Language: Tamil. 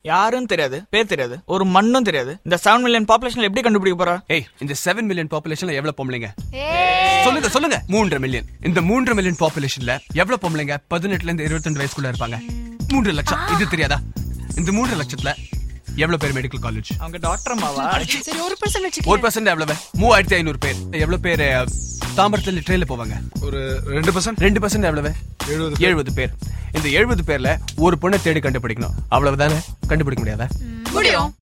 யாரும் தெரியாது பேர் தெரியாது ஒரு மண்ணும் தெரியாது இந்த செவன் மில்லியன் பாப்புலேஷன்ல எப்படி கண்டுபிடிக்க போறா ஏய் இந்த செவன் மில்லியன் பாப்புலேஷன்ல எவ்வளவு பொம்பளைங்க சொல்லுங்க சொல்லுங்க மூன்றரை மில்லியன் இந்த மூன்றரை மில்லியன் பாப்புலேஷன்ல எவ்வளவு பொம்பளைங்க பதினெட்டுல இருந்து இருபத்தி வயசுக்குள்ள இருப்பாங்க மூன்று லட்சம் இது தெரியாதா இந்த மூன்று லட்சத்துல எவ்வளவு பேர் மெடிக்கல் காலேஜ் அவங்க டாக்டர் அம்மாவா சரி ஒரு பர்சன்ட் வச்சு ஒரு பர்சன்ட் எவ்வளவு மூவாயிரத்தி ஐநூறு பேர் எவ்வளவு பேர் அஹ், தாம்பரத்துல ட்ரெயின்ல போவாங்க ஒரு ரெண்டு பர்சன்ட் ரெண்டு பர்சன்ட் எவ்வளவு எழுபது எழுபது பேர் இந்த எழுபது பேர்ல ஒரு பொண்ணை தேடி கண்டுபிடிக்கணும் அவ்வளவுதானே கண்டுபிடிக்க முடியாதா முடியும்